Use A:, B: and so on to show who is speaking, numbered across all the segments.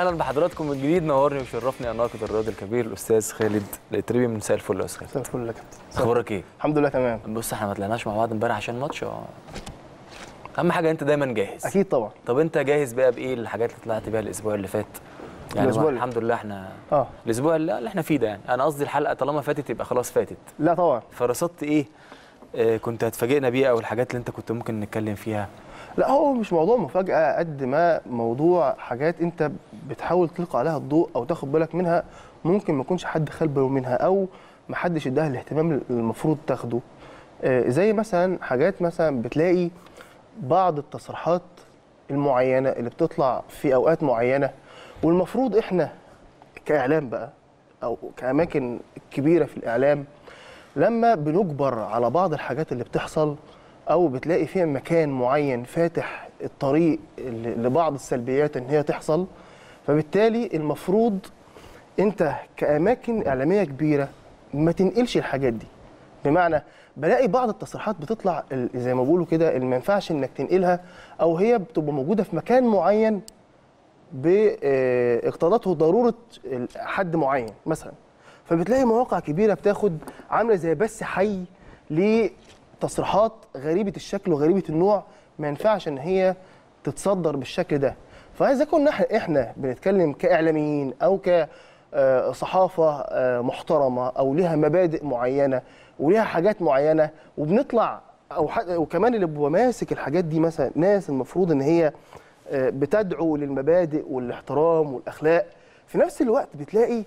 A: اهلا بحضراتكم من جديد نورني وشرفني الناقد الرياضي الكبير الاستاذ خالد الاتريبي من مساء الفل يا استاذ
B: مساء الفل يا كابتن
A: اخبارك ايه؟
B: الحمد لله تمام
A: بص احنا ما طلعناش مع بعض امبارح عشان ماتش اه. اهم حاجه انت دايما جاهز
B: اكيد طبعا
A: طب انت جاهز بقى بايه الحاجات اللي طلعت بيها الاسبوع اللي فات يعني
B: الأسبوع
A: ما-
B: اللي-
A: الحمد لله احنا
B: اه
A: الاسبوع اللي اللي احنا فيه ده يعني انا قصدي الحلقه طالما فاتت يبقى خلاص فاتت
B: لا طبعا
A: فرصدت ايه آه كنت هتفاجئنا بيها او الحاجات اللي انت كنت ممكن نتكلم فيها
B: لا هو مش موضوع مفاجاه قد ما موضوع حاجات انت بتحاول تلقي عليها الضوء او تاخد بالك منها ممكن ما يكونش حد خد باله منها او ما حدش اداها الاهتمام اللي المفروض تاخده آه، زي مثلا حاجات مثلا بتلاقي بعض التصريحات المعينه اللي بتطلع في اوقات معينه والمفروض احنا كاعلام بقى او كاماكن كبيره في الاعلام لما بنجبر على بعض الحاجات اللي بتحصل او بتلاقي فيها مكان معين فاتح الطريق ل- لبعض السلبيات ان هي تحصل فبالتالي المفروض انت كاماكن اعلاميه كبيره ما تنقلش الحاجات دي بمعنى بلاقي بعض التصريحات بتطلع ال- زي ما بيقولوا كده اللي ما ينفعش انك تنقلها او هي بتبقى موجوده في مكان معين باقتضته ضروره ال- حد معين مثلا فبتلاقي مواقع كبيره بتاخد عامله زي بث حي لتصريحات غريبه الشكل وغريبه النوع ما ينفعش ان هي تتصدر بالشكل ده فاذا كنا احنا احنا بنتكلم كاعلاميين او كصحافه محترمه او لها مبادئ معينه وليها حاجات معينه وبنطلع او ح- وكمان اللي بيبقى ماسك الحاجات دي مثلا ناس المفروض ان هي آه، بتدعو للمبادئ والاحترام والاخلاق في نفس الوقت بتلاقي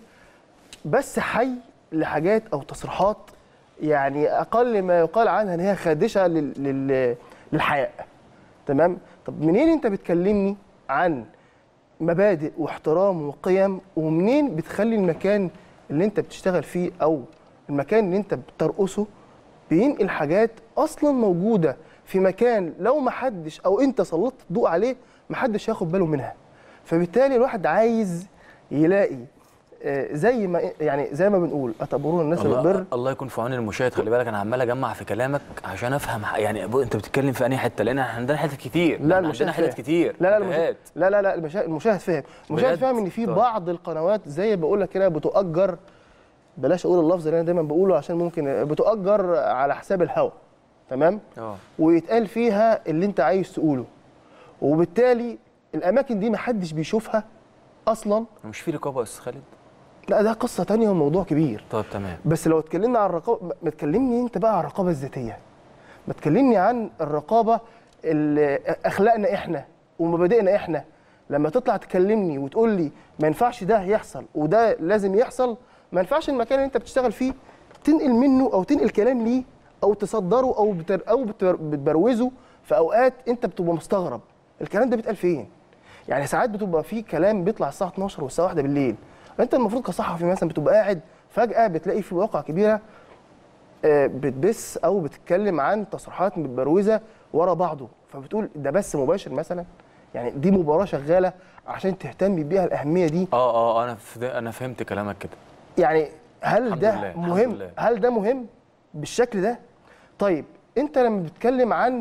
B: بس حي لحاجات او تصريحات يعني اقل ما يقال عنها ان هي خادشه لل... لل... للحياء تمام طب منين انت بتكلمني عن مبادئ واحترام وقيم ومنين بتخلي المكان اللي انت بتشتغل فيه او المكان اللي انت بترقصه بينقل حاجات اصلا موجوده في مكان لو ما حدش او انت سلطت الضوء عليه ما حدش هياخد باله منها فبالتالي الواحد عايز يلاقي آه، زي ما يعني زي ما بنقول اتامرون الناس
A: الله,
B: بالبر
A: الله يكون في عون المشاهد خلي بالك انا عمال اجمع في كلامك عشان افهم ح- يعني أبو انت بتتكلم في انهي حته لان احنا عندنا حتت كتير
B: لا
A: إحنا
B: المشاهد
A: عندنا حتت
B: فاهم.
A: كتير
B: لا لا المشاهد
A: مجاهات.
B: لا لا لا المشاهد, المشاهد فاهم المشاهد
A: بجد؟
B: فاهم ان في
A: طيب.
B: بعض القنوات زي بقول لك كده بتؤجر بلاش اقول اللفظ اللي انا دايما بقوله عشان ممكن بتؤجر على حساب الهوا تمام
A: اه
B: ويتقال فيها اللي انت عايز تقوله وبالتالي الاماكن دي محدش بيشوفها اصلا
A: مش في رقابه يا استاذ خالد
B: لا ده قصه تانية وموضوع كبير
A: طيب تمام
B: بس لو اتكلمنا عن الرقابه ما تكلمني انت بقى عن الرقابه الذاتيه ما تكلمني عن الرقابه اللي اخلاقنا احنا ومبادئنا احنا لما تطلع تكلمني وتقول لي ما ينفعش ده يحصل وده لازم يحصل ما ينفعش المكان اللي انت بتشتغل فيه تنقل منه او تنقل كلام ليه او تصدره او بتر او بتر- بتبروزه في اوقات انت بتبقى مستغرب الكلام ده بيتقال فين يعني ساعات بتبقى في كلام بيطلع الساعه 12 والساعه 1 بالليل انت المفروض كصحفي مثلا بتبقى قاعد فجاه بتلاقي في مواقع كبيره آه، بتبث او بتتكلم عن تصريحات متبروزه ورا بعضه فبتقول ده بس مباشر مثلا يعني دي مباراه شغاله عشان تهتم بيها الاهميه دي
A: اه اه انا ف... انا فهمت كلامك كده
B: يعني هل
A: الحمد
B: ده
A: لله، الحمد
B: مهم
A: لله.
B: هل ده مهم بالشكل ده طيب انت لما بتتكلم عن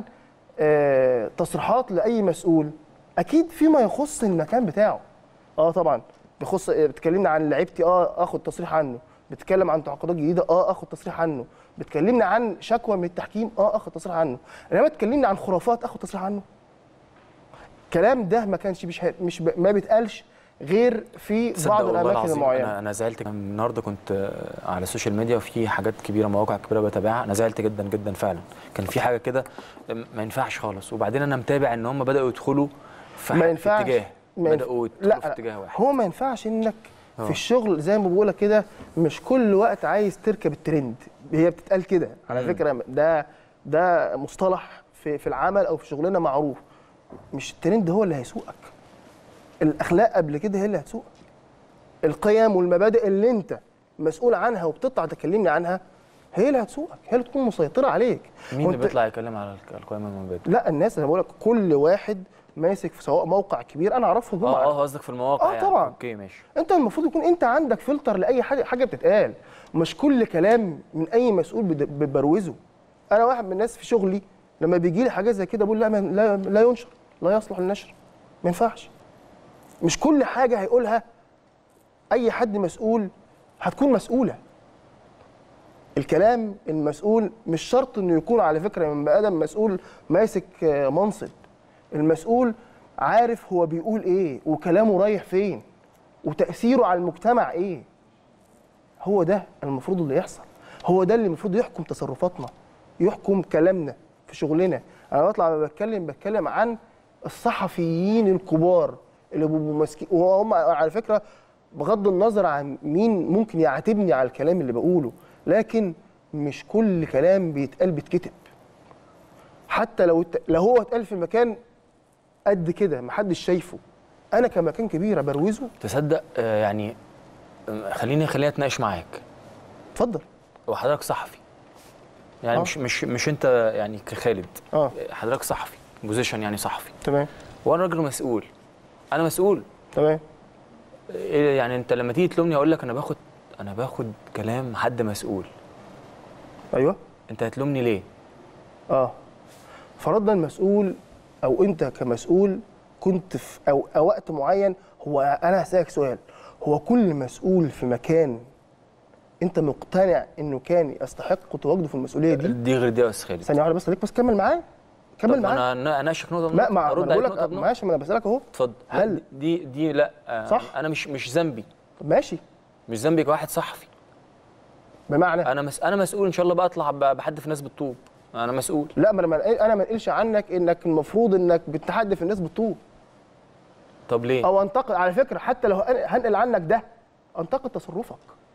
B: آه، تصريحات لاي مسؤول اكيد فيما يخص المكان بتاعه اه طبعا بيخص آه، بتكلمنا عن لعيبتي اه اخد تصريح عنه بتتكلم عن تعاقدات جديده اه اخد تصريح عنه بتكلمنا عن شكوى من التحكيم اه اخد تصريح عنه انما تكلمنا عن خرافات اخد تصريح عنه الكلام ده ما كانش مش مش ب- ما بيتقالش غير في
A: تصدق
B: بعض
A: والله
B: الاماكن
A: العظيم
B: المعينه
A: انا انا زعلت النهارده كنت آه، على السوشيال ميديا وفي حاجات كبيره مواقع كبيره بتابعها انا زعلت جدا جدا فعلا كان في حاجه كده ما ينفعش خالص وبعدين انا متابع ان هم بداوا يدخلوا في
B: ما
A: ح-
B: ينفعش
A: في اتجاه
B: ما ينف-
A: بداوا يدخلوا
B: لا
A: في اتجاه واحد
B: هو ما ينفعش انك
A: آه.
B: في الشغل زي ما بقولك كده مش كل وقت عايز تركب الترند هي بتتقال كده على
A: مم.
B: فكره ده ده مصطلح في في العمل او في شغلنا معروف مش الترند هو اللي هيسوقك الاخلاق قبل كده هي اللي هتسوقك القيم والمبادئ اللي انت مسؤول عنها وبتطلع تكلمني عنها هي اللي هتسوقك هي اللي تكون مسيطره عليك
A: مين اللي
B: وانت-
A: بيطلع يتكلم على الك- القائمه المبادئ
B: لا الناس انا بقول لك كل واحد ماسك في سواء موقع كبير انا اعرفهم هم
A: اه اه قصدك في المواقع
B: آه،
A: يعني.
B: طبعاً.
A: اوكي ماشي
B: انت المفروض يكون انت عندك فلتر لاي حاجه حاجه بتتقال مش كل كلام من اي مسؤول بد- بتبروزه انا واحد من الناس في شغلي لما بيجي لي حاجات زي كده بقول لا ما- لا لا ينشر لا يصلح للنشر ما ينفعش مش كل حاجه هيقولها اي حد مسؤول هتكون مسؤوله الكلام المسؤول مش شرط انه يكون على فكره من بني ادم مسؤول ماسك آه، منصب المسؤول عارف هو بيقول ايه وكلامه رايح فين وتاثيره على المجتمع ايه هو ده المفروض اللي يحصل هو ده اللي المفروض يحكم تصرفاتنا يحكم كلامنا في شغلنا انا بطلع لما بتكلم بتكلم عن الصحفيين الكبار اللي بيبقوا ماسكين وهم على فكره بغض النظر عن مين ممكن يعاتبني على الكلام اللي بقوله لكن مش كل كلام بيتقال بيتكتب حتى لو ات- لو هو اتقال في مكان قد كده محدش شايفه انا كمكان كبير بروزه
A: تصدق آه، يعني آه، خليني خليني اتناقش معاك
B: اتفضل
A: وحضرتك صحفي يعني
B: آه.
A: مش مش مش انت يعني كخالد
B: اه
A: حضرتك صحفي بوزيشن يعني صحفي
B: تمام
A: وانا راجل مسؤول انا مسؤول
B: تمام
A: إيه يعني انت لما تيجي تلومني اقول لك انا باخد انا باخد كلام حد مسؤول
B: ايوه
A: انت هتلومني ليه
B: اه فرضنا المسؤول او انت كمسؤول كنت في أو, أو وقت معين هو انا هسالك سؤال هو كل مسؤول في مكان انت مقتنع انه كان يستحق تواجده في المسؤوليه دي
A: دي غير دي يا استاذ خالد
B: ثانيه واحده بس ليك بس كمل معايا كمل
A: طب
B: معايا
A: انا اناقشك نقطه
B: لا
A: بنقطة،
B: ما
A: ارد
B: انا بقول
A: عليك نقطه
B: لك
A: بنقطة.
B: ماشي ما انا بسالك اهو
A: اتفضل
B: هل-
A: لا، دي دي لا آه،
B: صح.
A: انا مش مش ذنبي
B: طب ماشي
A: مش ذنبي كواحد صحفي
B: بمعنى
A: انا مس... انا مسؤول ان شاء الله بقى اطلع ب- بحدف الناس بالطوب انا مسؤول
B: لا ما انا ما- انا ما انقلش عنك انك المفروض انك بتحدف الناس بالطوب
A: طب ليه
B: او انتقد على فكره حتى لو هن- هنقل عنك ده انتقد تصرفك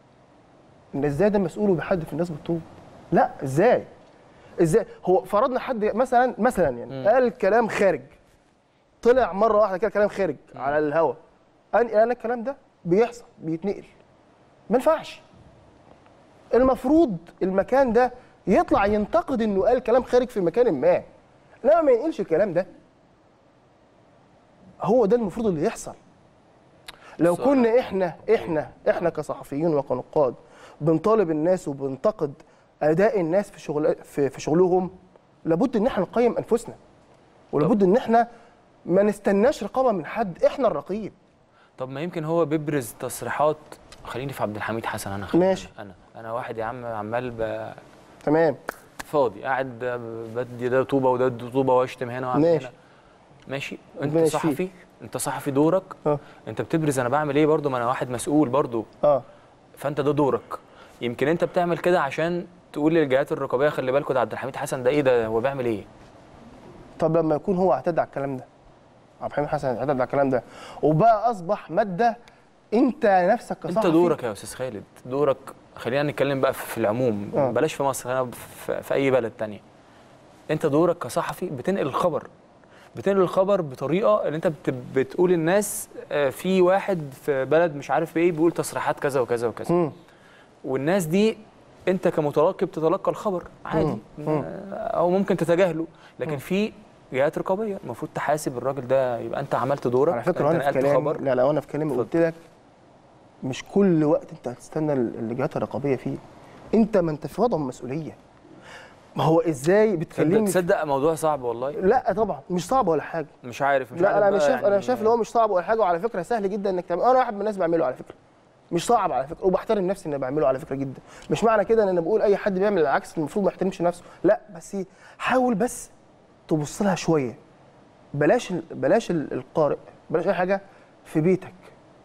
B: ان ازاي ده مسؤول وبيحدف الناس بالطوب لا ازاي ازاي هو فرضنا حد مثلا مثلا يعني قال كلام خارج طلع مره واحده كده كلام خارج على الهوا انقل انا الكلام ده بيحصل بيتنقل ما ينفعش المفروض المكان ده يطلع ينتقد انه قال كلام خارج في مكان ما انما ما ينقلش الكلام ده هو ده المفروض اللي يحصل لو
A: صح.
B: كنا احنا احنا احنا كصحفيين وكنقاد بنطالب الناس وبننتقد اداء الناس في شغل في, في شغلهم لابد ان احنا نقيم انفسنا ولابد ان احنا ما نستناش رقابه من حد احنا الرقيب
A: طب ما يمكن هو بيبرز تصريحات خليني في عبد الحميد حسن انا خليني
B: ماشي.
A: انا انا واحد يا عم عمال ب...
B: تمام
A: فاضي قاعد بدي ده طوبه وده طوبه واشتم هنا واعمل
B: ماشي.
A: هنا ماشي انت
B: ربنا يشفيك.
A: صحفي انت صحفي دورك
B: اه
A: انت بتبرز انا بعمل ايه برضو ما انا واحد مسؤول برضو
B: اه
A: فانت ده دورك يمكن انت بتعمل كده عشان تقول للجهات الرقابيه خلي بالكوا ده عبد الحميد حسن ده ايه ده هو بيعمل ايه
B: طب لما يكون هو اعتدى على الكلام ده عبد الحميد حسن اعتدى على الكلام ده وبقى اصبح ماده انت نفسك كصحفي
A: انت دورك يا استاذ خالد دورك خلينا نتكلم بقى في العموم
B: آه.
A: بلاش في مصر خلينا في, في اي بلد تانية انت دورك كصحفي بتنقل الخبر بتنقل الخبر بطريقه ان انت بت بتقول للناس آه، في واحد في بلد مش عارف ايه بيقول تصريحات كذا وكذا وكذا
B: مم.
A: والناس دي انت كمتلقي بتتلقى الخبر عادي آه، او ممكن تتجاهله لكن في جهات رقابيه المفروض تحاسب الراجل ده يبقى انت عملت دورك
B: على فكره
A: انت
B: وانا في
A: نقلت
B: كلامي
A: خبر
B: لا لا وانا في كلامي
A: اتفضل.
B: قلت لك مش كل وقت انت هتستنى ال- الجهات الرقابيه فيه انت ما انت في وضع مسؤوليه ما هو ازاي
A: تصدق,
B: بتكلمني في-
A: تصدق موضوع صعب والله
B: لا طبعا مش صعب ولا حاجه
A: مش عارف مش
B: لا
A: عارف
B: انا
A: بقى
B: مش شايف انا
A: يعني-
B: شايف ان هو مش صعب ولا حاجه وعلى فكره سهل جدا انك تعمل انا واحد من الناس بعمله على فكره مش صعب على فكره وبحترم نفسي اني بعمله على فكره جدا مش معنى كده ان انا بقول اي حد بيعمل العكس المفروض ما يحترمش نفسه لا بس حاول بس تبص لها شويه بلاش ال- بلاش ال- القارئ بلاش اي حاجه في بيتك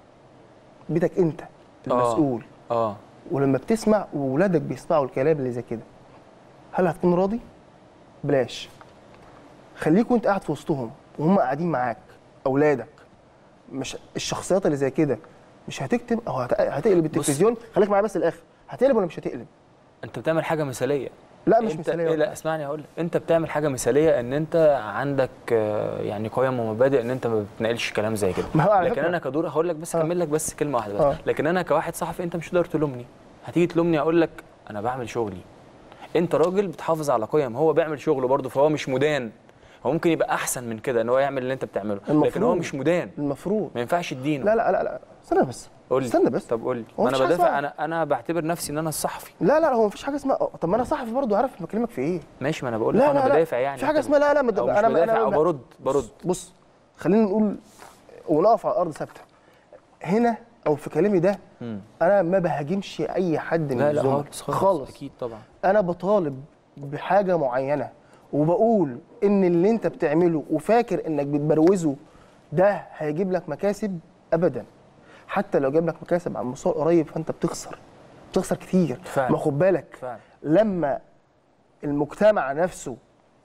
B: بيتك انت المسؤول
A: اه
B: ولما بتسمع وولادك بيسمعوا الكلام اللي زي كده هل هتكون راضي؟ بلاش خليك وانت قاعد في وسطهم وهم قاعدين معاك اولادك مش الشخصيات اللي زي كده مش هتكتب او هت- هتقلب التلفزيون خليك معايا بس الاخر هتقلب ولا مش هتقلب؟
A: انت بتعمل حاجه مثاليه
B: لا مش
A: انت
B: مثاليه
A: إيه لا اسمعني اقول لك انت بتعمل حاجه مثاليه ان انت عندك آه، يعني قيم ومبادئ ان انت ما بتنقلش كلام زي كده
B: ما هو على
A: لكن
B: فكرة-
A: انا كدور هقول لك بس
B: آه.
A: اكمل لك بس كلمه واحده بس
B: آه.
A: لكن انا كواحد صحفي انت مش هتقدر تلومني هتيجي تلومني اقول لك انا بعمل شغلي انت راجل بتحافظ على قيم هو بيعمل شغله برضه فهو مش مدان هو ممكن يبقى احسن من كده ان هو يعمل اللي انت بتعمله لكن هو
B: المفروض.
A: مش مدان
B: المفروض
A: ما ينفعش تدينه
B: لا لا لا لا استنى بس
A: قول لي
B: استنى بس
A: طب قول لي
B: هو
A: ما
B: مفيش
A: انا
B: حاجة
A: بدافع
B: اسمها-
A: انا انا بعتبر نفسي ان انا الصحفي
B: لا لا هو مفيش حاجه اسمها طب ما انا صحفي برضه عارف بكلمك في ايه
A: ماشي ما انا بقول لك
B: لا
A: انا
B: لا لا
A: بدافع يعني
B: في حاجه اسمها لا لا مد-
A: أو مش
B: انا
A: بدافع
B: انا
A: او برد برد
B: بص خلينا نقول ونقف على الارض ثابته هنا او في كلامي ده
A: مم.
B: انا ما بهاجمش اي حد من
A: لا لا
B: الزملاء
A: خالص خالص,
B: خالص
A: اكيد طبعا
B: انا بطالب بحاجه معينه وبقول ان اللي انت بتعمله وفاكر انك بتبروزه ده هيجيب لك مكاسب ابدا حتى لو جاب لك مكاسب على المستوى القريب فانت بتخسر بتخسر كتير
A: فعلا.
B: ما خد بالك
A: فعلا
B: لما المجتمع نفسه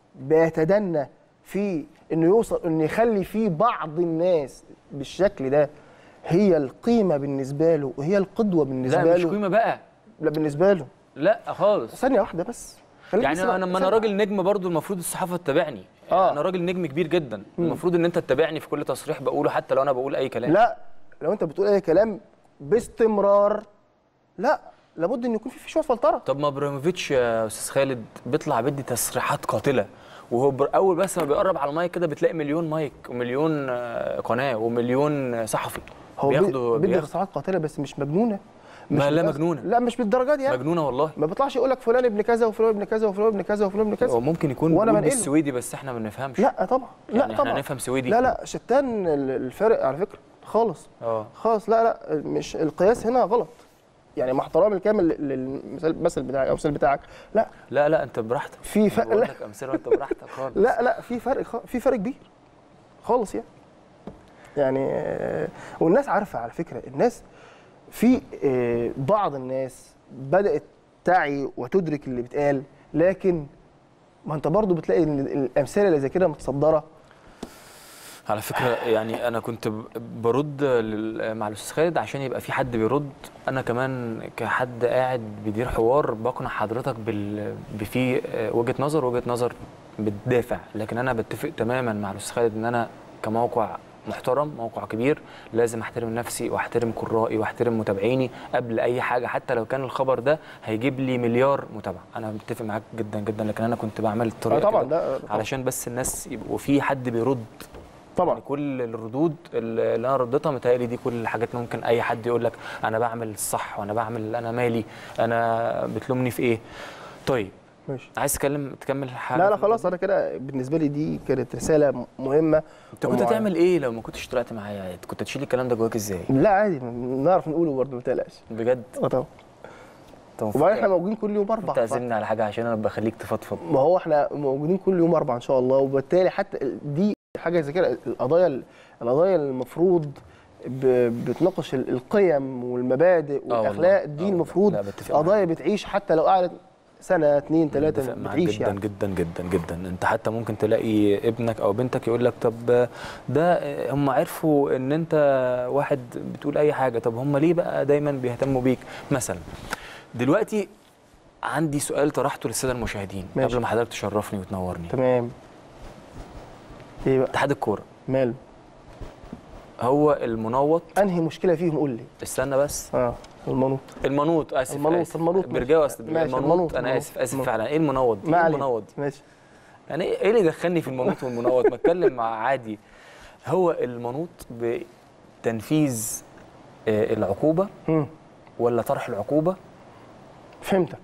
B: بيتدنى في انه يوصل انه يخلي فيه بعض الناس بالشكل ده هي القيمه بالنسبه له وهي القدوه بالنسبه
A: لا مش
B: له
A: قيمه بقى
B: لا بالنسبه له
A: لا خالص
B: ثانيه واحده بس خليك
A: يعني
B: بس
A: انا لما انا
B: ثانية.
A: راجل نجم برضو المفروض الصحافه تتابعني
B: آه.
A: انا راجل نجم كبير جدا المفروض ان انت تتابعني في كل تصريح بقوله حتى لو انا بقول اي كلام
B: لا لو انت بتقول اي كلام باستمرار لا لابد ان يكون في في شويه فلتره
A: طب ما ابراهيموفيتش يا استاذ خالد بيطلع بيدي تصريحات قاتله وهو بر- اول بس ما بيقرب على المايك كده بتلاقي مليون مايك ومليون آه، قناه ومليون صحفي
B: هو بي-
A: بياخدوا
B: بيدي
A: بياخدوا
B: تصريحات قاتله بس مش مجنونه مش
A: ما لا
B: بالأخ-
A: مجنونة.
B: لا مش بالدرجات دي يعني
A: مجنونه والله
B: ما بيطلعش يقول لك فلان ابن كذا وفلان ابن كذا وفلان ابن كذا وفلان ابن كذا
A: هو ممكن يكون
B: وأنا
A: بيقول
B: بنقله.
A: بالسويدي بس احنا ما بنفهمش
B: لا طبعا لا
A: يعني إحنا
B: طبعا
A: هنفهم سويدي؟
B: لا لا شتان ال- الفرق على فكره خالص
A: اه
B: خالص لا لا مش القياس هنا غلط يعني مع احترامي الكامل للمثال المثل بتاعك او المثال بتاعك لا
A: لا لا انت براحتك
B: في فرق
A: بقول
B: لا,
A: لك امثله وانت براحتك خالص
B: لا لا في فرق خ- في فرق كبير خالص يعني يعني آه، والناس عارفه على فكره الناس في آه، بعض الناس بدات تعي وتدرك اللي بيتقال لكن ما انت برضو بتلاقي ان الامثله اللي زي كده متصدره
A: على فكره يعني انا كنت ب- برد لل- مع الاستاذ خالد عشان يبقى في حد بيرد انا كمان كحد قاعد بيدير حوار بقنع حضرتك بال بفي آه، وجهه نظر وجهه نظر بتدافع لكن انا بتفق تماما مع الاستاذ خالد ان انا كموقع محترم موقع كبير لازم احترم نفسي واحترم قرائي واحترم متابعيني قبل اي حاجه حتى لو كان الخبر ده هيجيب لي مليار متابعه انا متفق معاك جدا جدا لكن انا كنت بعمل الطريقه
B: آه طبعا
A: كده
B: ده طبعاً.
A: علشان بس الناس يبقوا في حد بيرد
B: طبعا
A: يعني كل الردود اللي انا رديتها متهيألي دي كل الحاجات اللي ممكن اي حد يقول لك انا بعمل الصح وانا بعمل انا مالي انا بتلومني في ايه طيب
B: ماشي
A: عايز تكلم تكمل حاجه
B: لا لا
A: في
B: خلاص انا كده بالنسبه لي دي كانت رساله مهمه
A: انت كنت
B: ومعينة.
A: تعمل ايه لو ما كنتش طلعت معايا كنت تشيل الكلام ده جواك ازاي
B: لا عادي نعرف نقوله برضه ما تقلقش
A: بجد
B: اه طبعا
A: طب المفروض
B: وبعدين احنا موجودين كل يوم اربع
A: تعزمني على حاجه عشان انا بخليك تفضفض
B: ما هو احنا موجودين كل يوم اربع ان شاء الله وبالتالي حتى دي حاجه زي كده القضايا القضايا المفروض ب- بتناقش ال- القيم والمبادئ
A: والله.
B: والاخلاق
A: آه
B: دي
A: والله.
B: المفروض
A: لا، بتفق معاك.
B: قضايا بتعيش حتى لو قعدت سنه اتنين تلاته
A: متفق معاك
B: بتعيش
A: جدا
B: يعني
A: جدا جدا جدا انت حتى ممكن تلاقي ابنك او بنتك يقول لك طب ده هم عرفوا ان انت واحد بتقول اي حاجه طب هم ليه بقى دايما بيهتموا بيك مثلا دلوقتي عندي سؤال طرحته للساده المشاهدين
B: ماشي.
A: قبل ما حضرتك تشرفني وتنورني
B: تمام ايه بقى
A: اتحاد الكوره
B: ماله
A: هو المنوط
B: انهي مشكله فيهم قول لي
A: استنى بس
B: اه المنوط
A: المنوط اسف
B: المنوط،
A: آسف.
B: المنوط ماشي.
A: برجاوي اصل
B: ماشي،
A: المنوط
B: المنوط،
A: انا
B: المنوط،
A: اسف اسف
B: المنوط.
A: فعلا ايه المنوط دي
B: ما
A: ايه
B: علينا
A: المنوط دي
B: ماشي
A: يعني ايه إيه اللي دخلني في المنوط والمنوط ما اتكلم مع عادي هو المنوط بتنفيذ آه، العقوبه
B: مم.
A: ولا طرح العقوبه
B: فهمتك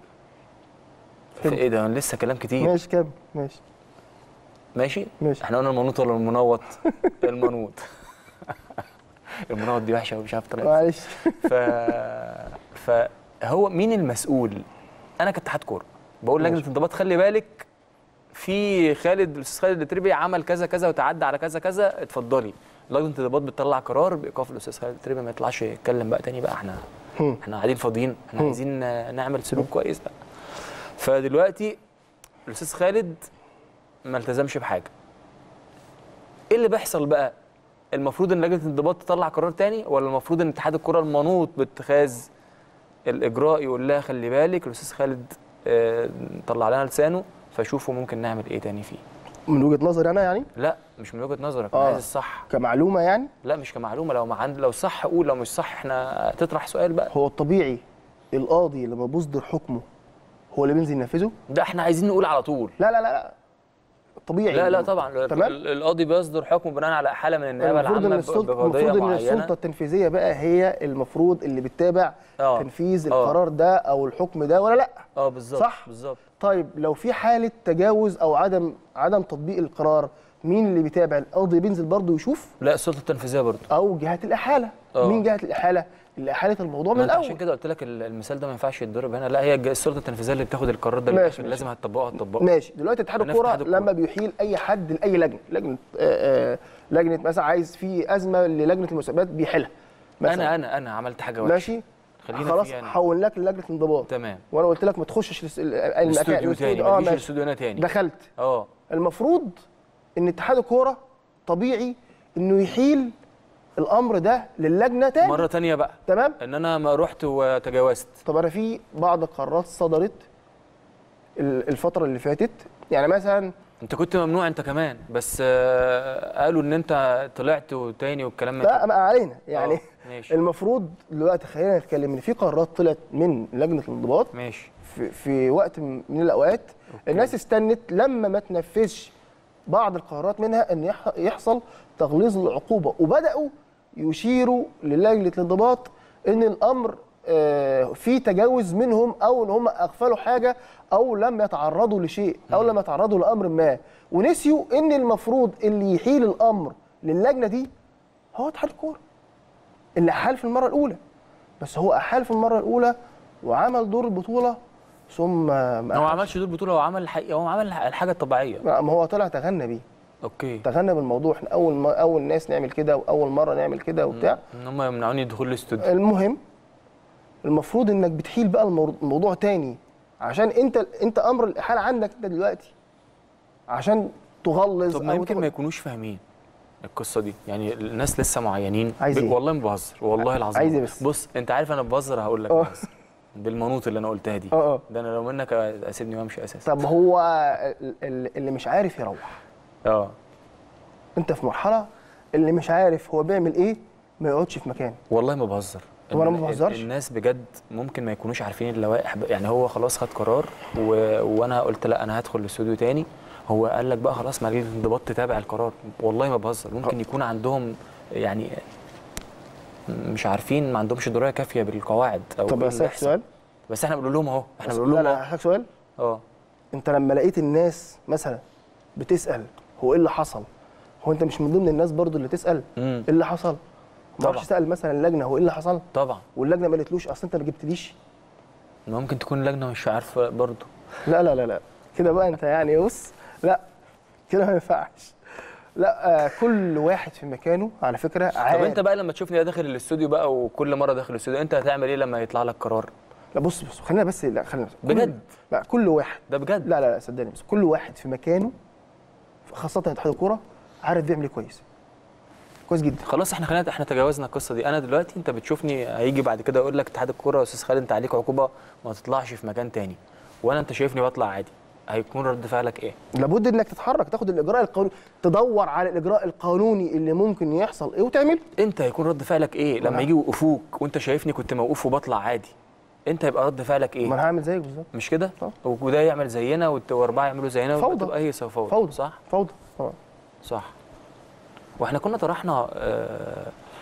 A: في
B: فهمت.
A: ايه ده أنا لسه كلام كتير
B: ماشي كمل ماشي
A: ماشي
B: ماشي.
A: احنا قلنا المنوط ولا المنوط المنوط المنوط دي وحشه ومش عارف طريقة
B: معلش
A: ف فهو مين المسؤول انا كاتحاد كوره بقول لجنه
B: ماشي.
A: الانضباط خلي بالك في خالد الاستاذ خالد التربي عمل كذا كذا وتعدى على كذا كذا اتفضلي لجنه الانضباط بتطلع قرار بايقاف الاستاذ خالد التربي ما يطلعش يتكلم بقى تاني بقى احنا
B: هم.
A: احنا قاعدين فاضيين احنا
B: هم.
A: عايزين نعمل سلوك كويس بقى فدلوقتي الاستاذ خالد ما التزمش بحاجه ايه اللي بيحصل بقى المفروض ان لجنه الانضباط تطلع قرار تاني ولا المفروض ان اتحاد الكره المنوط باتخاذ الاجراء يقول لها خلي بالك الاستاذ خالد آه، طلع لنا لسانه فشوفوا ممكن نعمل ايه تاني فيه
B: من وجهه نظري انا يعني
A: لا مش من وجهه نظرك انا
B: آه.
A: عايز الصح
B: كمعلومه يعني
A: لا مش كمعلومه لو مع لو صح قول لو مش صح احنا تطرح سؤال بقى
B: هو الطبيعي القاضي لما بيصدر حكمه هو اللي بينزل ينفذه
A: ده احنا عايزين نقول على طول
B: لا لا لا لا طبيعي
A: لا لا طبعا
B: تمام؟
A: ال- القاضي بيصدر حكم بناء على حاله من النيابه
B: المفروض ان
A: العامه ب-
B: السلطه
A: بقضيه
B: المفروض ان
A: معينه
B: السلطه التنفيذيه بقى هي المفروض اللي بتتابع
A: آه.
B: تنفيذ
A: آه.
B: القرار ده او الحكم ده ولا لا
A: اه بالظبط
B: صح؟
A: بالظبط
B: طيب لو في حاله تجاوز او عدم عدم تطبيق القرار مين اللي بيتابع القاضي بينزل برضه يشوف
A: لا السلطه التنفيذيه برضه
B: او جهه الاحاله
A: آه.
B: مين جهه الاحاله اللي احالت الموضوع من
A: ما انت عشان
B: الاول
A: كده قلت لك ال- المثال ده ما ينفعش يتضرب هنا لا هي الج- السلطه التنفيذيه اللي بتاخد القرار ده
B: ماشي،
A: للآخر،
B: ماشي.
A: لازم هتطبقه هتطبقه
B: ماشي دلوقتي اتحاد
A: بنفس
B: الكوره
A: اتحاد الكورة.
B: لما بيحيل اي حد لاي لجنه لجنه آه، آه، لجنه مثلا عايز في ازمه للجنه المسابقات بيحلها مثلا
A: انا انا انا عملت حاجه وحشه
B: ماشي
A: خلينا
B: خلاص
A: فيها يعني.
B: حولناك للجنه انضباط
A: تمام
B: وانا قلت لك ما تخشش الاس- ال- المكان
A: الاستوديو تاني ما
B: اه
A: تجيش
B: ماشي
A: الاستوديو هنا تاني
B: دخلت
A: اه
B: المفروض ان اتحاد الكوره طبيعي انه يحيل الامر ده للجنه تاني
A: مره تانية بقى
B: تمام
A: ان انا ما رحت وتجاوزت
B: طب انا في بعض القرارات صدرت ال- الفتره اللي فاتت يعني مثلا
A: انت كنت ممنوع انت كمان بس آه، قالوا ان انت طلعت وتاني والكلام من
B: لا ما علينا يعني
A: آه، ماشي
B: المفروض دلوقتي خلينا نتكلم ان في قرارات طلعت من لجنه الانضباط
A: ماشي
B: في, في وقت من الاوقات الناس استنت لما ما تنفذش بعض القرارات منها ان يح- يحصل تغليظ العقوبه وبداوا يشيروا للجنه الانضباط ان الامر آه، في تجاوز منهم او ان هم اغفلوا حاجه او لم يتعرضوا لشيء او لم يتعرضوا لامر ما ونسيوا ان المفروض اللي يحيل الامر للجنه دي هو اتحاد الكوره اللي احال في المره الاولى بس هو احال في المره الاولى وعمل دور البطوله ثم ما
A: هو ما
B: أحالش.
A: عملش دور بطوله هو عمل الحقيقه هو عمل الح- الحاجه الطبيعيه
B: ما ما هو طلع تغنى بيه
A: اوكي
B: تغنى بالموضوع احنا اول ما اول ناس نعمل كده واول مره نعمل كده وبتاع
A: ان هم يمنعوني دخول الاستوديو
B: المهم المفروض انك بتحيل بقى المور- الموضوع تاني عشان انت انت امر الاحاله عندك انت دلوقتي عشان تغلظ
A: طب ما
B: أو
A: يمكن
B: تغ-
A: ما يكونوش فاهمين القصه دي يعني الناس لسه معينين
B: عايز
A: ب-
B: إيه؟
A: والله ما بهزر والله العظيم
B: عايز إيه بس؟
A: بص انت عارف انا بهزر هقول لك
B: اه.
A: بس بالمنوط اللي انا قلتها دي
B: اه اه
A: ده انا لو منك اسيبني وامشي اساسا
B: طب هو ال- ال- اللي مش عارف يروح
A: اه
B: انت في مرحله اللي مش عارف هو بيعمل ايه ما يقعدش في مكانه
A: والله ما بهزر
B: هو أنا ما
A: ال-
B: بهزرش؟
A: الناس بجد ممكن ما يكونوش عارفين اللوائح ب- يعني هو خلاص خد قرار و... وانا قلت لا انا هدخل الاستوديو تاني هو قال لك بقى خلاص ما الانضباط تتابع القرار والله ما بهزر ممكن يكون عندهم يعني مش عارفين ما عندهمش درايه كافيه بالقواعد او
B: طب
A: إيه اللي
B: اسالك
A: بيحصل.
B: سؤال
A: بس احنا بنقول لهم اهو احنا
B: بس-
A: بنقول
B: لا
A: لهم
B: لا
A: اهو
B: اسالك سؤال
A: اه
B: انت لما لقيت الناس مثلا بتسال هو ايه اللي حصل هو انت مش من ضمن الناس برضو اللي تسال
A: امم
B: ايه اللي حصل ما
A: طبعا.
B: اعرفش سال مثلا اللجنه هو ايه اللي حصل
A: طبعا
B: واللجنه ما قالتلوش اصل انت ما جبتليش
A: ممكن تكون اللجنه مش عارفه برضه
B: لا لا لا لا كده بقى انت يعني بص لا كده ما ينفعش لا آه كل واحد في مكانه على فكره
A: طب
B: عارف
A: انت بقى لما تشوفني داخل الاستوديو بقى وكل مره داخل الاستوديو انت هتعمل ايه لما يطلع لك قرار
B: لا بص بص خلينا بس لا خلينا بس. كل-
A: بجد؟
B: لا كل واحد
A: ده بجد
B: لا لا لا صدقني بس كل واحد في مكانه خاصه اتحاد الكوره عارف بيعمل ايه كويس كويس جدا
A: خلاص احنا خلينا احنا تجاوزنا القصه دي انا دلوقتي انت بتشوفني هيجي بعد كده يقول لك اتحاد الكوره يا استاذ خالد انت عليك عقوبه ما تطلعش في مكان تاني وانا انت شايفني بطلع عادي هيكون رد فعلك ايه
B: لابد انك تتحرك تاخد الاجراء القانوني تدور على الاجراء القانوني اللي ممكن يحصل ايه وتعمل
A: انت هيكون رد فعلك ايه لما
B: أنا-
A: يجي يوقفوك وانت شايفني كنت موقوف وبطلع عادي انت يبقى رد فعلك
B: ما
A: ايه
B: انا هعمل زيك بالظبط
A: مش كده
B: طبعا.
A: وده يعمل زينا والت- واربعه يعملوا زينا
B: فوضى.
A: وتبقى هي فوضى
B: فوضى
A: صح
B: فوضى طبعا
A: صح واحنا كنا طرحنا آه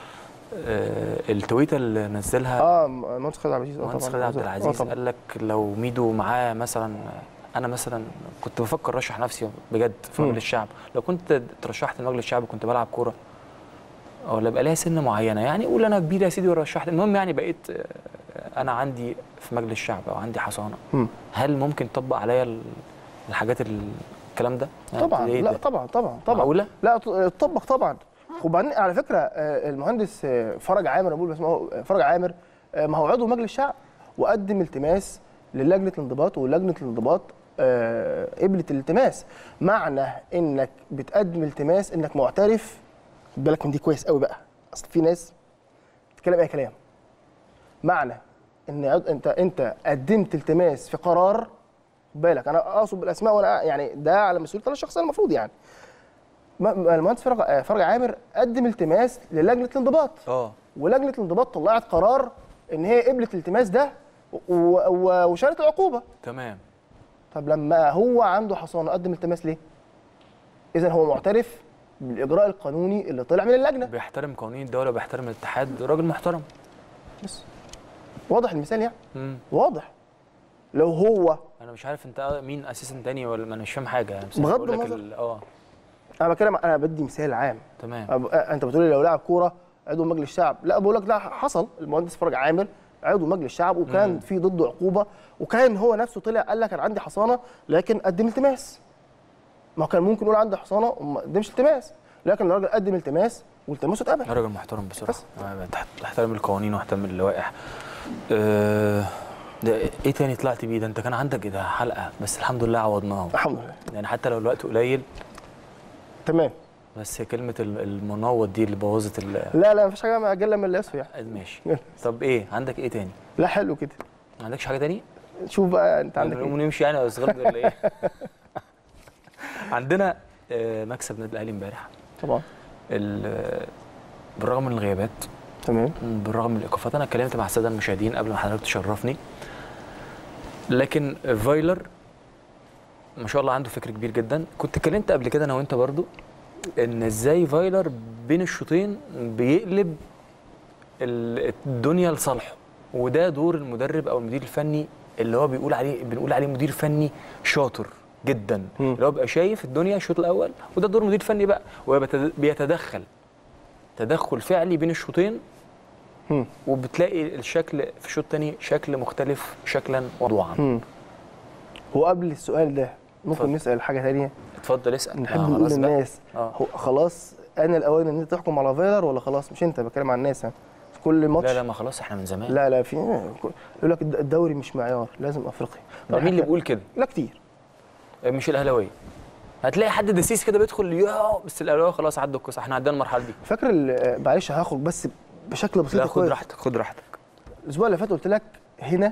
A: آه التويته اللي نزلها
B: اه المهندس خالد عبد العزيز اه
A: المهندس
B: طبعا
A: خالد عبد
B: اه
A: العزيز
B: طبعا
A: قال لك لو ميدو معاه مثلا انا مثلا كنت بفكر ارشح نفسي بجد في
B: مم.
A: مجلس الشعب لو كنت ترشحت لمجلس الشعب كنت بلعب كوره ولا يبقى ليها سن معينه يعني قول انا كبير يا سيدي ورشحت المهم يعني بقيت آه، انا عندي في مجلس الشعب او عندي حصانه
B: مم.
A: هل ممكن تطبق عليا ال- الحاجات ال- الكلام ده يعني
B: طبعا
A: إيه
B: لا
A: ده؟
B: طبعا طبعا طبعا
A: معقولة؟
B: لا تطبق طبعا وبعدين على فكره آه، المهندس آه، فرج عامر انا بقول بس ما هو آه، فرج عامر آه، ما هو عضو مجلس الشعب وقدم التماس للجنه الانضباط ولجنه الانضباط آه، قبلت الالتماس معنى انك بتقدم التماس انك معترف خد بالك من دي كويس قوي بقى اصل في ناس بتتكلم اي كلام معنى ان عض- انت انت قدمت التماس في قرار خد بالك انا اقصد بالاسماء وانا يعني ده على مسؤوليتي انا الشخصيه المفروض يعني م- م- المهندس فرج آه، فرج عامر قدم التماس للجنه الانضباط
A: اه
B: ولجنه الانضباط طلعت قرار ان هي قبلت الالتماس ده و- و- وشالت العقوبه
A: تمام
B: طب لما هو عنده حصانه قدم التماس ليه؟ اذا هو معترف بالاجراء القانوني اللي طلع من اللجنه
A: بيحترم قوانين الدوله بيحترم الاتحاد راجل محترم
B: بس واضح المثال يعني
A: مم.
B: واضح لو هو
A: انا مش عارف انت مين اساسا تاني ولا انا مش فاهم حاجه يعني بصراحة
B: بغض
A: بقول لك
B: النظر.
A: ال- اه
B: انا بتكلم انا بدي مثال عام
A: تمام
B: أب- انت بتقول لي لو لاعب كوره عضو مجلس الشعب لا بقول لك لا حصل المهندس فرج عامر عضو مجلس الشعب وكان
A: مم.
B: في ضده عقوبه وكان هو نفسه طلع قال لك انا عندي حصانه لكن قدم التماس ما هو كان ممكن يقول عندي حصانه وما قدمش التماس لكن الراجل قدم التماس والتماسه اتقبل
A: راجل محترم بصراحه
B: بس.
A: آه، تحت- تحترم القوانين واحترم اللوائح أه ده ايه تاني طلعت بيه ده انت كان عندك ايه ده حلقه بس الحمد لله عوضناها
B: الحمد لله
A: يعني حتى لو الوقت قليل
B: تمام
A: بس كلمه ال- المناوض دي اللي بوظت ال-
B: لا لا مفيش حاجه اجل من اللي يسوى يعني
A: ماشي طب ايه عندك ايه تاني
B: لا حلو كده
A: ما عندكش حاجه تاني
B: شوف بقى انت عندك
A: نقوم
B: ايه
A: نمشي يعني يا استاذ خالد ولا ايه عندنا آه، مكسب نادي الاهلي امبارح
B: طبعا
A: ال- بالرغم من الغيابات
B: تمام
A: بالرغم من الايقافات انا اتكلمت مع الساده المشاهدين قبل ما حضرتك تشرفني لكن فايلر ما شاء الله عنده فكر كبير جدا كنت اتكلمت قبل كده انا وانت برضو ان ازاي فايلر بين الشوطين بيقلب ال- الدنيا لصالحه وده دور المدرب او المدير الفني اللي هو بيقول عليه بنقول عليه مدير فني شاطر جدا
B: مم.
A: اللي هو بيبقى شايف الدنيا الشوط الاول وده دور مدير فني بقى وبيتدخل تدخل فعلي بين الشوطين
B: مم.
A: وبتلاقي الشكل في الشوط الثاني شكل مختلف شكلا وضوعا
B: مم. هو قبل السؤال ده ممكن
A: اتفضل.
B: نسال حاجه ثانيه
A: اتفضل اسال
B: نحب
A: آه،
B: نقول
A: خلاص بقى.
B: للناس
A: اه
B: هو خلاص انا الاوان ان انت تحكم على فايلر ولا خلاص مش انت بتكلم عن الناس يعني في كل ماتش
A: لا لا ما خلاص احنا من زمان
B: لا لا في يقول لك الد- الدوري مش معيار لازم افريقيا
A: طب مين اللي بيقول كده
B: لا كتير
A: مش الاهلاويه هتلاقي حد دسيس كده بيدخل يا بس الاهلاويه خلاص عدوا القصه احنا عدينا المرحله دي
B: فاكر ال- معلش هاخد بس بشكل بسيط
A: لا خد
B: كويس.
A: راحتك خد راحتك
B: الاسبوع اللي فات قلت لك هنا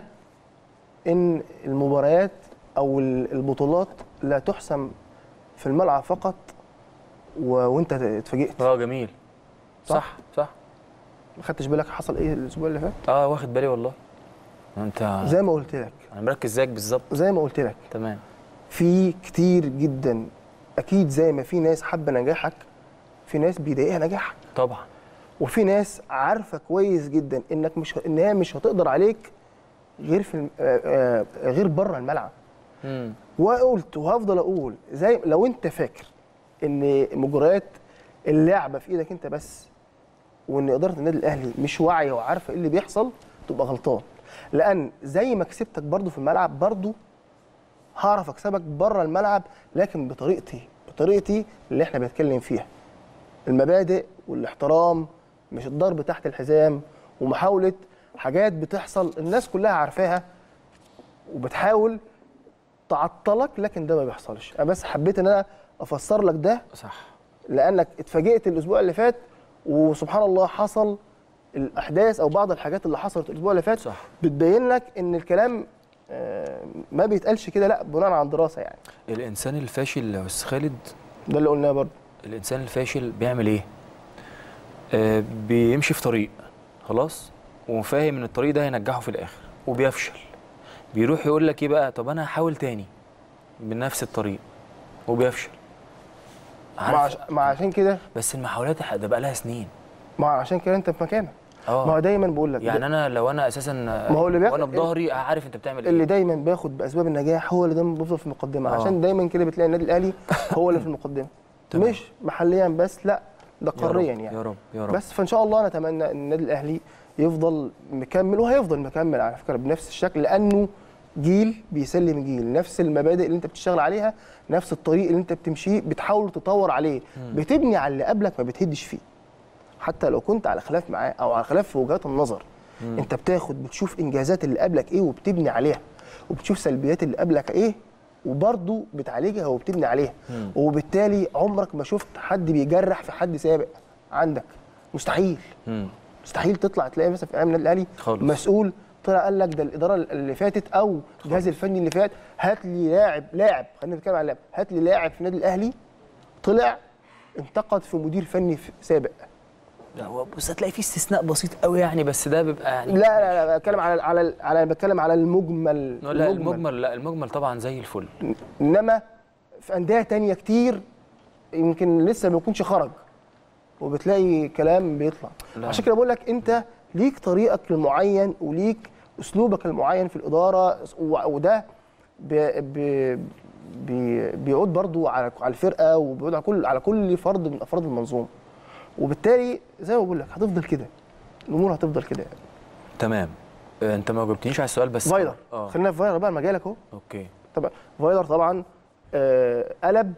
B: ان المباريات او ال- البطولات لا تحسم في الملعب فقط و... وانت اتفاجئت
A: اه جميل
B: صح.
A: صح صح
B: ما خدتش بالك حصل ايه الاسبوع اللي فات
A: اه واخد بالي والله انت
B: زي ما قلت لك
A: انا مركز زيك بالظبط
B: زي ما قلت لك
A: تمام
B: في كتير جدا اكيد زي ما في ناس حابه نجاحك في ناس بيضايقها نجاحك
A: طبعا
B: وفي ناس عارفه كويس جدا انك مش ان هي مش هتقدر عليك غير في الم- آه، آه، غير بره الملعب
A: امم
B: وقلت وهفضل اقول زي لو انت فاكر ان مجريات اللعبه في ايدك انت بس وان اداره النادي الاهلي مش واعيه وعارفه ايه اللي بيحصل تبقى غلطان لان زي ما كسبتك برضو في الملعب برضو هعرف اكسبك بره الملعب لكن بطريقتي بطريقتي اللي احنا بنتكلم فيها المبادئ والاحترام مش الضرب تحت الحزام ومحاوله حاجات بتحصل الناس كلها عارفاها وبتحاول تعطلك لكن ده ما بيحصلش انا بس حبيت ان انا افسر لك ده
A: صح
B: لانك اتفاجئت الاسبوع اللي فات وسبحان الله حصل الاحداث او بعض الحاجات اللي حصلت الاسبوع اللي فات
A: صح
B: بتبين لك ان الكلام آه، ما بيتقالش كده لا بناء على دراسه يعني
A: الانسان الفاشل يا استاذ خالد
B: ده اللي قلناه برضه
A: الانسان الفاشل بيعمل ايه آه بيمشي في طريق خلاص وفاهم ان الطريق ده هينجحه في الاخر وبيفشل بيروح يقول لك ايه بقى طب انا هحاول تاني بنفس الطريق وبيفشل
B: مع
A: عارف
B: عش- مع عشان كده
A: بس المحاولات ده بقى لها سنين
B: مع عشان كده انت في مكانك ما هو
A: اه
B: دايما بقول لك
A: يعني انا لو انا اساسا
B: ما هو اللي بياخد-
A: وانا بظهري عارف انت بتعمل
B: اللي
A: ايه
B: دايما بياخد باسباب النجاح هو اللي دايما بيفضل في المقدمه
A: آه.
B: عشان دايما كده بتلاقي النادي الاهلي هو اللي في المقدمه
A: تمام.
B: مش محليا بس لا ده
A: يا رب،
B: قاريا يعني
A: يا رب يا رب
B: بس فان شاء الله نتمنى ان النادي الاهلي يفضل مكمل وهيفضل مكمل على فكره بنفس الشكل لانه جيل بيسلم جيل نفس المبادئ اللي انت بتشتغل عليها نفس الطريق اللي انت بتمشيه بتحاول تطور عليه بتبني على اللي قبلك ما بتهدش فيه حتى لو كنت على خلاف معاه او على خلاف في وجهات النظر
A: مم.
B: انت بتاخد بتشوف انجازات اللي قبلك ايه وبتبني عليها وبتشوف سلبيات اللي قبلك ايه وبرضه بتعالجها وبتبني عليها
A: مم.
B: وبالتالي عمرك ما شفت حد بيجرح في حد سابق عندك مستحيل
A: مم.
B: مستحيل تطلع تلاقي مثلا في ايام النادي الاهلي
A: خالص.
B: مسؤول طلع قال لك ده الاداره اللي فاتت او الجهاز الفني اللي فات هات لي لاعب لاعب خلينا نتكلم عن لاعب هات لي لاعب في النادي الاهلي طلع انتقد في مدير فني في- سابق
A: لا هو بص هتلاقي في استثناء بسيط قوي يعني بس ده بيبقى يعني
B: لا لا لا بتكلم على على على بتكلم على المجمل
A: لا المجمل لا المجمل طبعا زي الفل
B: انما في انديه تانية كتير يمكن لسه ما يكونش خرج وبتلاقي كلام بيطلع
A: لا.
B: عشان كده بقول لك انت ليك طريقك المعين وليك اسلوبك المعين في الاداره و- وده بي بي بي بيعود برضو على على الفرقه وبيعود على كل على كل فرد من افراد المنظومه وبالتالي زي ما بقول لك هتفضل كده الامور هتفضل كده يعني
A: تمام آه، انت ما جاوبتنيش على السؤال بس
B: فايلر
A: اه
B: خلينا في فايلر بقى مجالك اهو
A: اوكي
B: طبعا فايلر طبعا آه، قلب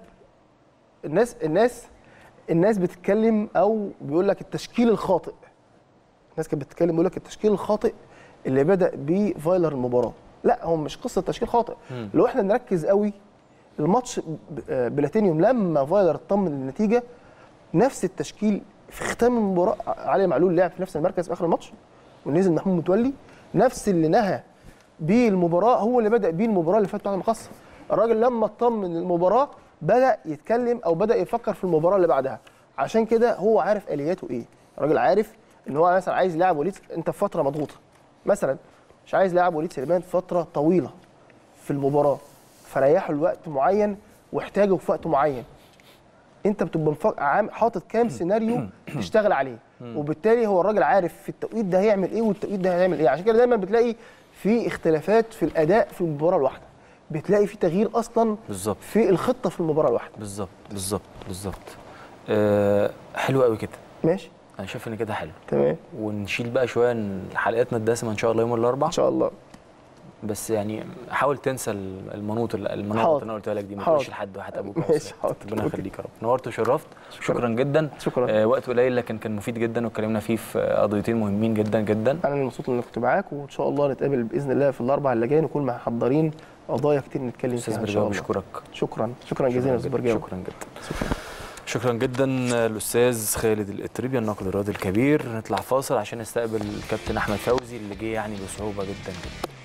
B: الناس الناس الناس بتتكلم او بيقول لك التشكيل الخاطئ الناس كانت بتتكلم بيقول لك التشكيل الخاطئ اللي بدا بيه فايلر المباراه لا هو مش قصه تشكيل خاطئ
A: مم.
B: لو احنا نركز قوي الماتش ب- آه، بلاتينيوم لما فايلر اطمن النتيجه نفس التشكيل في ختام المباراه علي معلول لعب في نفس المركز في اخر الماتش ونزل محمود متولي نفس اللي نهى بيه المباراه هو اللي بدا بيه المباراه اللي فاتت بعد المقصه الراجل لما اطمن المباراه بدا يتكلم او بدا يفكر في المباراه اللي بعدها عشان كده هو عارف الياته ايه الراجل عارف ان هو مثلا عايز يلعب وليد انت في فتره مضغوطه مثلا مش عايز يلعب وليد سليمان فتره طويله في المباراه فريحه لوقت معين واحتاجه في وقت معين انت بتبقى مفك... عام حاطط كام سيناريو تشتغل عليه وبالتالي هو الراجل عارف في التوقيت ده هيعمل ايه والتوقيت ده هيعمل ايه عشان كده دايما بتلاقي في اختلافات في الاداء في المباراه الواحده بتلاقي في تغيير اصلا
A: بالظبط
B: في الخطه في المباراه الواحده
A: بالظبط بالظبط بالظبط آه حلو قوي كده
B: ماشي
A: انا شايف ان كده حلو
B: تمام
A: ونشيل بقى شويه إن حلقاتنا الدسمه ان شاء الله يوم الاربعاء
B: ان شاء الله
A: بس يعني حاول تنسى المنوط المناطق
B: حاضر.
A: اللي انا قلتها لك دي ما
B: حاضر.
A: تقولش لحد واحد ابوك
B: ماشي،
A: وأستاذ.
B: حاضر.
A: ربنا
B: أوكي.
A: يخليك يا رب نورت وشرفت
B: شكراً.
A: شكرا جدا
B: شكراً.
A: آه وقت قليل لكن كان مفيد جدا واتكلمنا فيه في قضيتين مهمين جدا جدا
B: انا اللي مبسوط اني كنت معاك وان شاء الله نتقابل باذن الله في الاربع اللي جاي نكون محضرين قضايا كتير نتكلم
A: استاذ
B: فيها ان شاء
A: برجاوي
B: الله
A: بشكرك
B: شكرا شكرا جزيلا يا استاذ
A: جداً.
B: برجاوي
A: شكرا جدا
B: شكرا
A: شكرا جدا الاستاذ خالد الاتريبي الناقد الرياضي الكبير نطلع فاصل عشان نستقبل الكابتن احمد فوزي اللي جه يعني بصعوبه جدا جدا